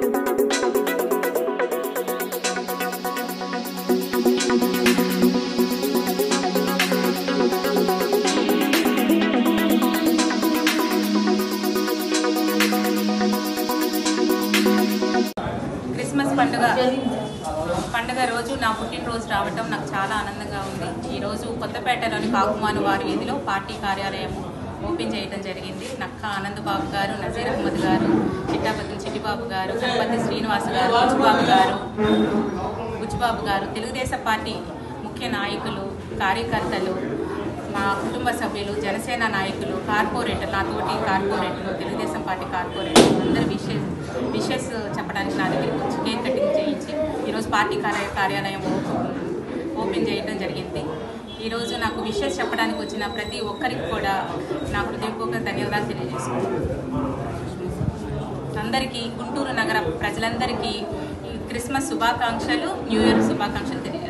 Christmas పండుగ పండుగ రోజు నా పుట్టినరోజు రావటం నాకు చాలా ఆనందంగా ఉంది ఈరోజు కొత్తపేటలోని కాకుమాను వారి వీధిలో పార్టీ కార్యాలయం ఓపెన్ చేయడం జరిగింది నక్క ఆనందబాబు గారు నజీర్ అహ్మద్ గారు చిట్టాపతి చిట్టిబాబు గారు గణపతి శ్రీనివాస్ గారు బుచ్చిబాబు గారు బుచ్చిబాబు గారు తెలుగుదేశం పార్టీ ముఖ్య నాయకులు కార్యకర్తలు మా కుటుంబ సభ్యులు జనసేన నాయకులు కార్పొరేటర్ నాతోటి కార్పొరేటర్లు తెలుగుదేశం పార్టీ కార్పొరేటర్ అందరు విషెస్ విషెస్ చెప్పడానికి నా దగ్గరికి వచ్చి కేక్ కటింగ్ చేయించి ఈరోజు పార్టీ కార్య కార్యాలయం ఓ- ఓపెన్ చేయడం జరిగింది ఈరోజు నాకు విషెస్ చెప్పడానికి వచ్చిన ప్రతి ఒక్కరికి కూడా నా హృదయపూర్వక ధన్యవాదాలు తెలియజేసుకుంటున్నాను అందరికీ గుంటూరు నగర ప్రజలందరికీ ఈ క్రిస్మస్ శుభాకాంక్షలు న్యూ ఇయర్ శుభాకాంక్షలు తెలియజేస్తున్నాను